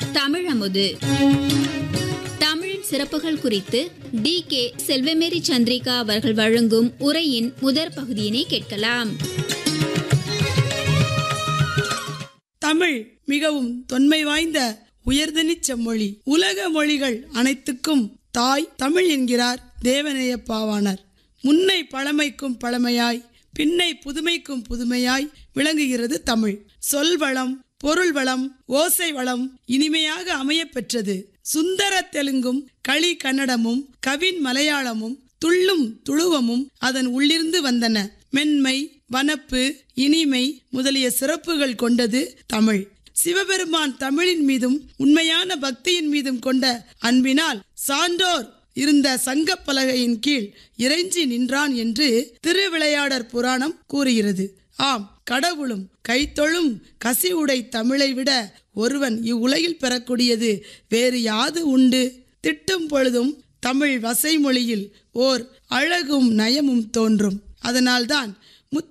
தமிழமுது தமிழின் சிறப்புகள் குறித்து டி கே செல்வமேரி சந்திரிகா அவர்கள் வழங்கும் உரையின் முதற் பகுதியினை கேட்கலாம் தமிழ் மிகவும் தொன்மை வாய்ந்த உயர்தனிச் செம்மொழி உலக மொழிகள் அனைத்துக்கும் தாய் தமிழ் என்கிறார் தேவநேயப்பாவாணர் முன்னை பழமைக்கும் பழமையாய் பின்னை புதுமைக்கும் புதுமையாய் விளங்குகிறது தமிழ் சொல்வளம் பொருள் வளம் ஓசை வளம் இனிமையாக அமையப் பெற்றது சுந்தர தெலுங்கும் களி கன்னடமும் கவின் மலையாளமும் துள்ளும் துளுவமும் அதன் உள்ளிருந்து வந்தன மென்மை வனப்பு இனிமை முதலிய சிறப்புகள் கொண்டது தமிழ் சிவபெருமான் தமிழின் மீதும் உண்மையான பக்தியின் மீதும் கொண்ட அன்பினால் சான்றோர் இருந்த சங்கப் பலகையின் கீழ் இறைஞ்சி நின்றான் என்று திருவிளையாடற் புராணம் கூறுகிறது ஆம் கடவுளும் கைத்தொழும் கசிவுடை தமிழை விட ஒருவன் இவ்வுலகில் பெறக்கூடியது வேறு யாது உண்டு திட்டும் பொழுதும் தமிழ் வசைமொழியில் ஓர் அழகும் நயமும் தோன்றும் அதனால்தான்